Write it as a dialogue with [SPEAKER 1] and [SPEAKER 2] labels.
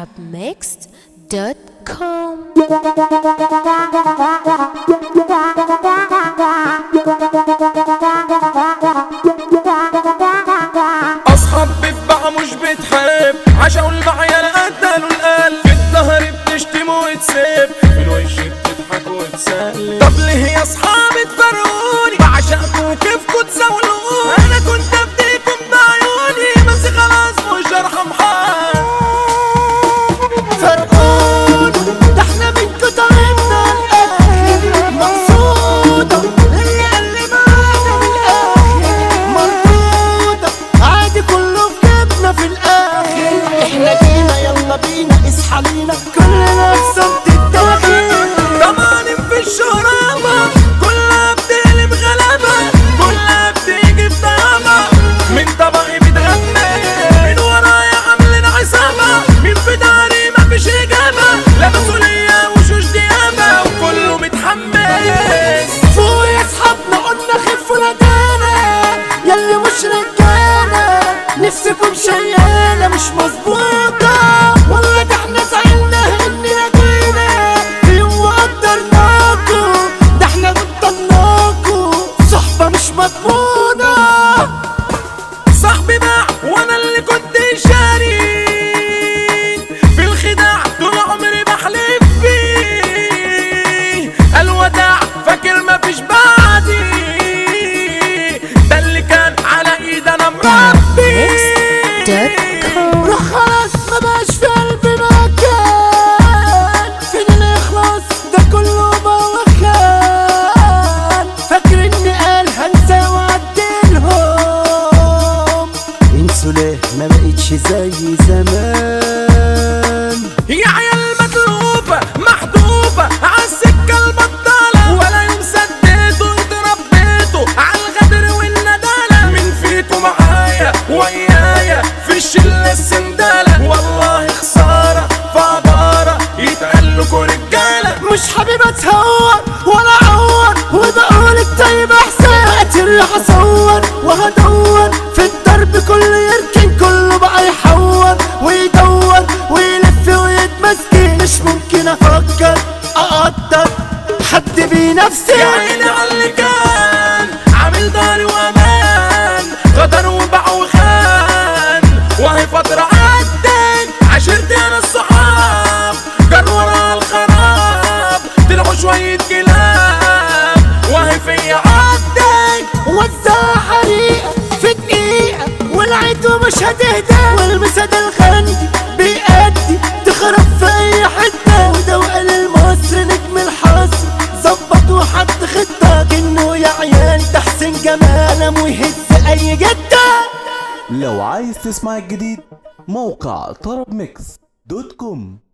[SPEAKER 1] arabmixed.com
[SPEAKER 2] اصحاب بتباع مش بتحب عشان المعيار قتلوا القلب في الظهر بتشتم وتسيب في الوش بتضحك وتسلم طب ليه يا اصحابي تفرقوني بعشقكوا كيفكوا تزاولوني انا كنت افديكم بعيوني بس خلاص مش هرحم حد
[SPEAKER 3] فرقون ده احنا منكو تعبنا الاخر مقصودة هي اللي معانا من الاخر مربوطة عادي كله في جيبنا في الاخر احنا جينا يلا بينا اصحى لينا كلنا في صمت الداخل
[SPEAKER 2] طبعا في الشرابة كلها بتقلب غلبة كلها بتيجي بطعمة من طبقي بتغمى من ورايا عاملين عصابة مين في داري مفيش إجابة لا مسؤولية وشوش ديابة وكله متحمس
[SPEAKER 3] فوق يا اصحابنا قلنا خفوا ندانا يلي مش رجالة نفسكم شيالة مش مظبوطة والله ده احنا زعلنا اننا جينا في يوم وقدرناكوا ده احنا بطلناكوا صحبة مش مضمونة
[SPEAKER 2] صاحبي باع وانا اللي كنت شاري في الخداع طول عمري بحلف فيه الوداع فاكر مفيش بعدي ده اللي كان على ايد انا مربي
[SPEAKER 1] arabmixed.com
[SPEAKER 3] روح خلاص ما بقاش في قلبي مكان فين الاخلاص ده كله بوخان فاكر اني قال هنسى وعدلهم انسوا ليه ما بقتش زي زمان
[SPEAKER 2] يا عيال مقلوبة محدوبة عالسكة البطالة ولا يوم سديته انت ربيته عالغدر والندالة مين فيكم معايا ويايا في الشلة السندالة والله خسارة فعبارة يتقلكوا رجالة
[SPEAKER 3] مش حابب اتهور ولا اعور وبقولك طيب احسن وقت اللي هصور وهدور في الدرب كله يركن كله بقى يحور ويدور ويلف ويتمسكن مش ممكن افكر اقدر حد بنفسي
[SPEAKER 2] يا عيني على اللي كان عامل دار وامان غدر وباع وخان وهي فترة عدت عشرت انا الصحاب جر ورا الخراب طلعوا شوية كلاب وهي في عدت
[SPEAKER 3] وزع حريقة في دقيقة والعيد مش هتهدى والمسد الخندي بيأدي تخرب في أي حتة وده وقال المصري نجم الحصر ظبط وحط خطة كأنه يا عيال تحسين جمالم ويهز أي جدة
[SPEAKER 4] لو عايز تسمع الجديد موقع طرب ميكس دوت كوم